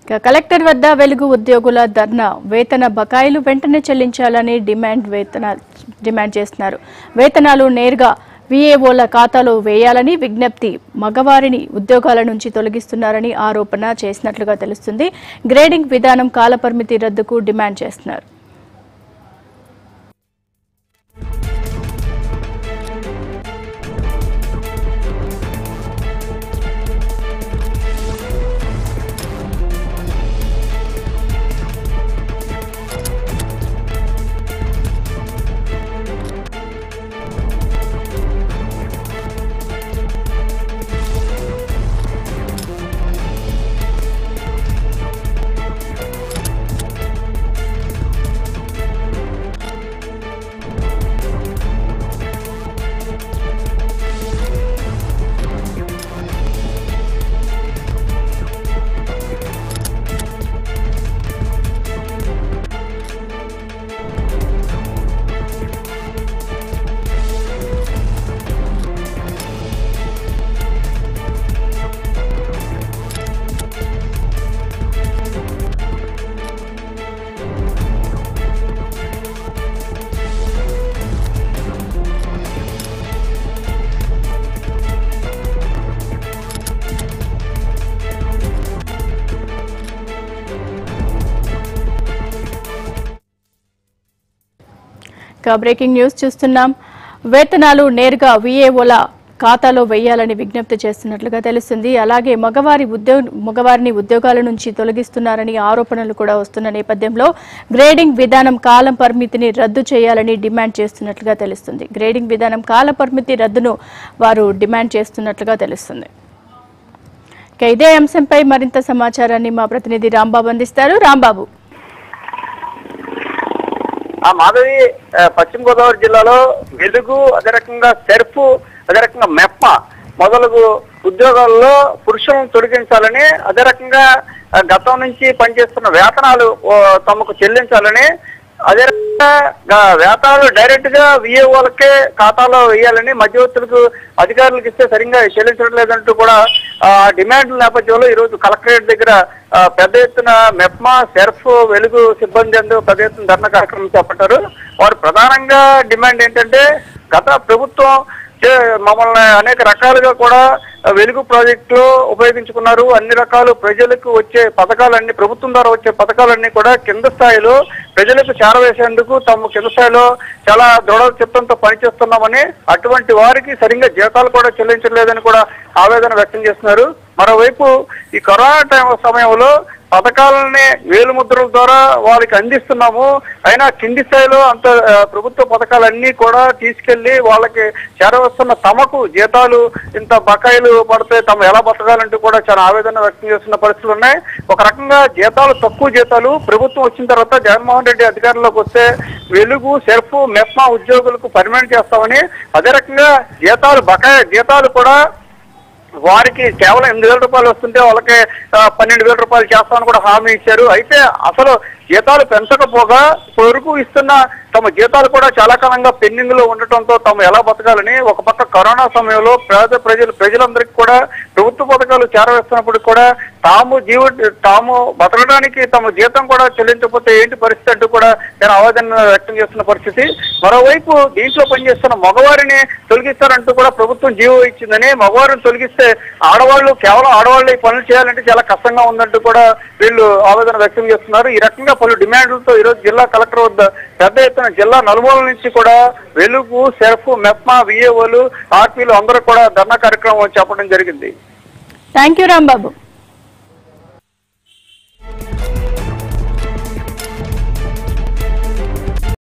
ఇక కలెక్టర్ వద్ద వెలుగు ఉద్యోగుల ధర్నా వేతన బకాయిలు వెంటనే చెల్లించాలని డిమాండ్ వేతన డిమాండ్ చేస్తున్నారు వేతనాలు నేరుగా విఏఓల ఖాతాలో వేయాలని విజ్ఞప్తి మగవారిని ఉద్యోగాల నుంచి తొలగిస్తున్నారని ఆరోపణ చేసినట్లుగా తెలుస్తుంది గ్రేడింగ్ విధానం కాలపరిమితి రద్దుకు డిమాండ్ చేస్తున్నారు ఇక బ్రేకింగ్ న్యూస్ చూస్తున్నాం వేతనాలు నేరుగా విఏఓల ఖాతాలో వేయాలని విజ్ఞప్తి చేస్తున్నట్లుగా తెలుస్తుంది అలాగే మగవారి ఉద్యోగ మగవారిని ఉద్యోగాల నుంచి తొలగిస్తున్నారని ఆరోపణలు కూడా వస్తున్న నేపథ్యంలో గ్రేడింగ్ విధానం కాలం పరిమితిని రద్దు చేయాలని డిమాండ్ చేస్తున్నట్లుగా తెలుస్తుంది గ్రేడింగ్ విధానం కాల పరిమితి రద్దును వారు డిమాండ్ చేస్తున్నట్లుగా తెలుస్తుంది ఇక ఇదే అంశంపై మరింత సమాచారాన్ని మా ప్రతినిధి రాంబాబు అందిస్తారు రాంబాబు ఆ మాధవి ఆ, పశ్చిమ గోదావరి జిల్లాలో వెలుగు అదే రకంగా సెర్ఫ్ అదే రకంగా మెప్ప మొదలగు ఉద్యోగాల్లో పురుషులను తొలగించాలని అదే రకంగా ఆ, గతం నుంచి పనిచేస్తున్న వేతనాలు ఓ, తమకు చెల్లించాలని అదే రకంగా గా- వేతనాలు డైరెక్ట్ గా విఏఓలకే ఖాతాలో వేయాలని మధ్యవర్తులకు అధికారులకు ఇస్తే సరిగ్గా చెల్లించడం లేదంటూ కూడా ఆ డిమాండ్ల నేపథ్యంలో ఈ రోజు కలెక్టరేట్ దగ్గర ఆ, పెద్ద ఎత్తున మెప్మా సెర్ఫ్ వెలుగు సిబ్బంది అందు పెద్ద ఎత్తున ధర్నా కార్యక్రమం చేపట్టారు వారు ప్రధానంగా డిమాండ్ ఏంటంటే గత ప్రభుత్వం చే- మమ్మల్ని అనేక రకాలుగా కూడా వెలుగు ప్రాజెక్టులో ఉపయోగించుకున్నారు అన్ని రకాలు ప్రజలకు వచ్చే పథకాలన్నీ ప్రభుత్వం ద్వారా వచ్చే పథకాలన్నీ కూడా కింద స్థాయిలో ప్రజలకు చేరవేసేందుకు తమ కింద స్థాయిలో చాలా దృఢ చిత్తంతో పనిచేస్తున్నామని అటువంటి వారికి సరిగ్గా జీతాలు కూడా చెల్లించలేదని కూడా ఆవేదన వ్యక్తం చేస్తున్నారు మరోవైపు ఈ కరోనా టైం సమయంలో పథకాలని వేలు ముద్రల ద్వారా వాళ్ళకి అందిస్తున్నాము అయినా కింది స్థాయిలో అంత ఆ, ప్రభుత్వ పథకాలన్నీ కూడా తీసుకెళ్లి వాళ్ళకి చేరవస్తున్న తమకు జీతాలు ఇంత బకాయిలు పడితే తమ ఎలా బతకాలంటూ కూడా చాలా ఆవేదన వ్యక్తం చేస్తున్న పరిస్థితులు ఉన్నాయి ఒక రకంగా జీతాలు తక్కువ జీతాలు ప్రభుత్వం వచ్చిన తర్వాత జగన్మోహన్ రెడ్డి అధికారంలోకి వస్తే వెలుగు సెర్ఫ్ మెప్మా ఉద్యోగులకు పర్మనెంట్ చేస్తామని అదే రకంగా జీతాలు బకాయి జీతాలు కూడా వారికి కేవలం ఎనిమిది వేల రూపాయలు వస్తుంటే వాళ్ళకి ఆ, పన్నెండు వేల రూపాయలు చేస్తామని కూడా హామీ ఇచ్చారు అయితే అసలు జీతాలు పెంచకపోగా వరకు ఇస్తున్న తమ జీతాలు కూడా చాలా కాలంగా పెండింగ్ లో ఉండటంతో తాము ఎలా బతకాలని ఒక పక్క కరోనా సమయంలో పేద ప్రజలు ప్రజలందరికీ కూడా ప్రభుత్వ పథకాలు చేరవేస్తున్నప్పుడు కూడా తాము జీవ తాము బతకడానికి తమ జీతం కూడా చెల్లించకపోతే ఏంటి పరిస్థితి అంటూ కూడా నేను ఆవేదన వ్యక్తం చేస్తున్న పరిస్థితి మరోవైపు దీంట్లో పనిచేస్తున్న మగవారిని తొలగిస్తారంటూ కూడా ప్రభుత్వం జీవో ఇచ్చిందని మగవారిని తొలగిస్తే ఆడవాళ్ళు కేవలం ఆడవాళ్ళు ఈ పనులు చేయాలంటే చాలా కష్టంగా ఉందంటూ కూడా వీళ్ళు ఆవేదన వ్యక్తం చేస్తున్నారు ఈ రకంగా పలు డిమాండ్లతో ఈరోజు జిల్లా కలెక్టర్ వద్ద పెద్ద ఎత్తున జిల్లా నలుమూల నుంచి కూడా వెలుగు సెర్ఫ్ మెప్మా విఏఓలు ఆర్పీలు అందరూ కూడా ధర్నా కార్యక్రమం చేపట్టడం జరిగింది థ్యాంక్ యూ రాంబాబు